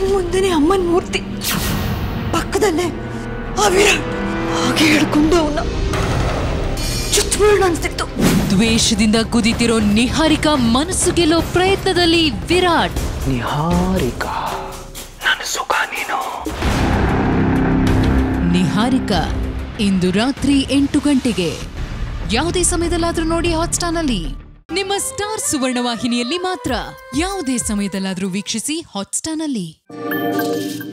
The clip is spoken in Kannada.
ಕಣ್ಮುಂದೆನೆ ಅಮ್ಮನ ಮೂರ್ತಿ ಪಕ್ಕದಲ್ಲೇ ಆ ವಿರಾಟ್ ಹಾಗೆ ಹಿಡ್ಕೊಂಡು ಅವನ್ನ ಚುಚ್ಚಬಿಡೋಣ ಅನ್ಸ್ತಿತ್ತು ದ್ವೇಷದಿಂದ ಕುದಿತಿರೋ ನಿಹಾರಿಕಾ ಮನಸ್ಸು ಗೆಲ್ಲೋ ಪ್ರಯತ್ನದಲ್ಲಿ ವಿರಾಟ್ ನಿಹಾರಿಕಾ ನನ್ನ ಸುಖ ನೀನು ನಿಹಾರಿಕಾ ಇಂದು ರಾತ್ರಿ ಎಂಟು ಗಂಟೆಗೆ ಯಾವುದೇ ಸಮಯದಲ್ಲಾದ್ರೂ ನೋಡಿ ಹಾಟ್ಸ್ಟಾರ್ನಲ್ಲಿ ನಿಮ್ಮ ಸ್ಟಾರ್ ಸುವರ್ಣ ವಾಹಿನಿಯಲ್ಲಿ ಮಾತ್ರ ಯಾವುದೇ ಸಮಯದಲ್ಲಾದ್ರೂ ವೀಕ್ಷಿಸಿ ಹಾಟ್ಸ್ಟಾರ್ನಲ್ಲಿ